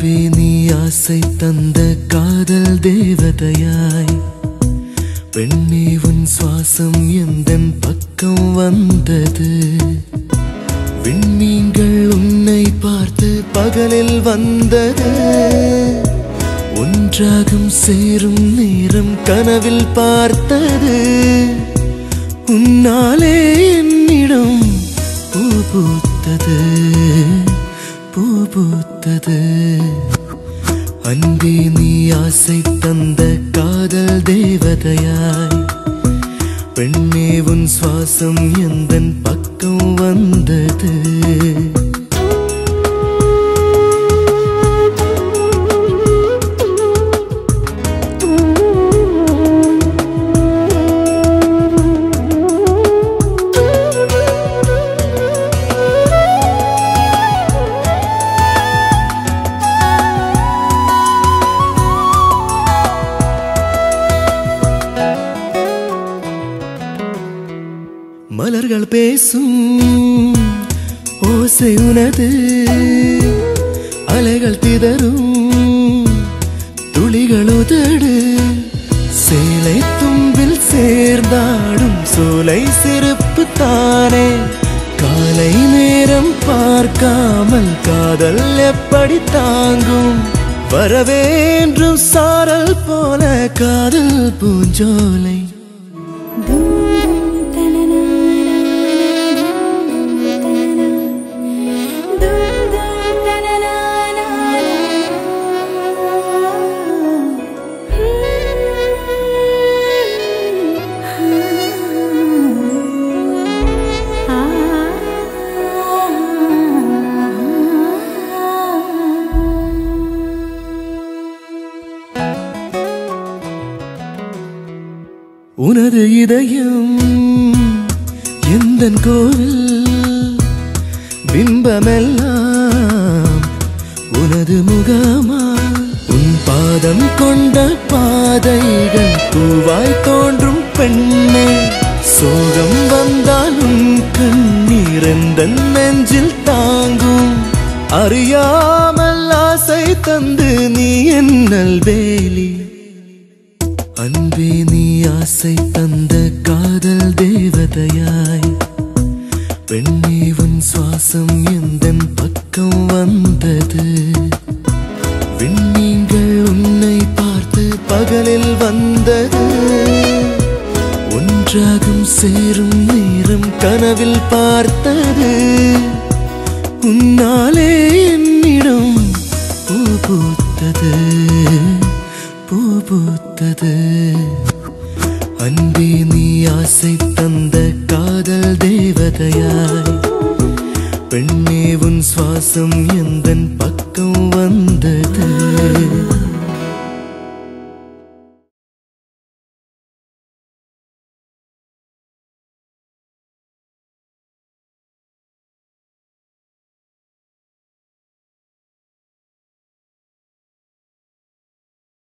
அன்பே நீ ஆசை தந்த காதல் தேவதையாய் பெண்ணே உன் சுவாசம் எந்தன் பக்கம் வந்தது விண்மீன்கள் உன்னை பார்த்து பகலில் வந்தது ஒன்றாகும் சேரும் நேரம் கனவில் பார்த்தது உன்னாலே என்னிடம் பூ பூத்தது பூ பூத்தது அன்பே நீ ஆசை தந்த காதல் தேவதையாய் பெண்ணே உன் சுவாசம் எந்தன் பக்கம் வந்தது மலர்கள் பேசும் ஓசை உனது அலைகள் திதறும் துளிகள் உதடு சேலை தும்பில் சேர்ந்தாடும் சோலை சிறப்பு தானே காலை நேரம் பார்க்காமல் காதல் எப்படி தாங்கும் வரவேன்றும் சாரல் போல காதல் பூஞ்சோலை உனது இதயம் எந்தன் கோவில் பிம்பமெல்லாம் உனது முகமா உன் பாதம் கொண்ட பாதைகள் பூவாய் தோன்றும் பெண்ணே சோகம் வந்தால் உன் கண்ணீர் எந்தன் நெஞ்சில் தாங்கும் அறியாமல் ஆசை தந்து நீ என்னல் வேலி அன்பே நீ ஆசை தந்த காதல் தேவதையாய் பெண்ணே உன் சுவாசம் எந்தன் பக்கம் வந்தது விண்மீன்கள் உன்னை பார்த்து பகலில் வந்தது ஒன்றாகும் சேரும் நேரம் கனவில் பார்த்தது உன்னாலே என்னிடம் பூ பூத்தது பூ பூத்தது அன்பே நீ ஆசை தந்த காதல் தேவதையாய் பெண்ணே உன் சுவாசம் எந்தன் பக்கம் வந்தது